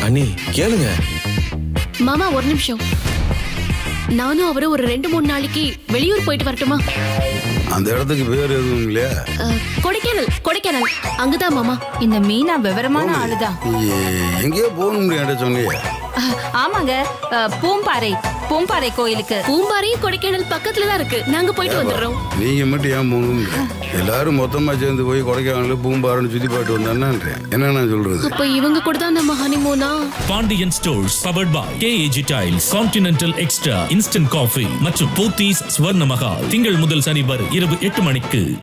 அண்ணி கேளுங்க மாமா ஒரு நிமிஷம் நானும் அவரும் ஒரு ரெண்டு மூணு நாளைக்கு வெளியூர் போயிட்டு வரட்டுமா அந்த இடத்துக்கு பேர் எதுவும் இல்லையா அஹ், கொடைக்கானல் கொடைக்கானல் அங்கதான் மாமா இந்த மீனா விவரமான ஆளுதான் எ- எங்கேயோ போகணும் முடியாட்ட சொன்னியே அஹ், ஆமாங்க அஹ், பூம்பாறை பூம்பாறை கோயிலுக்கு பூம்பாறையும் கொடைக்கானல் பக்கத்துல தான் இருக்கு நாங்க போயிட்டு வந்துடுறோம் நீங்க மட்டும் ஏன் போகணும் எல்லாரும் மொத்தமா சேர்ந்து போய் கொடைக்கானல் பூம்பாருன்னு சுத்தி பாட்டு வந்தானேன்றேன் என்ன நான் சொல்றது அப்ப இவங்க கூட தான் நம்ம ஹனிமூனா Pandian Stores powered by KAG tiles Continental extra instant coffee மற்றும் போத்தீஸ் ஸ்வர்ண மகால் திங்கள் முதல் சனி வரை இரவு எட்டு மணிக்கு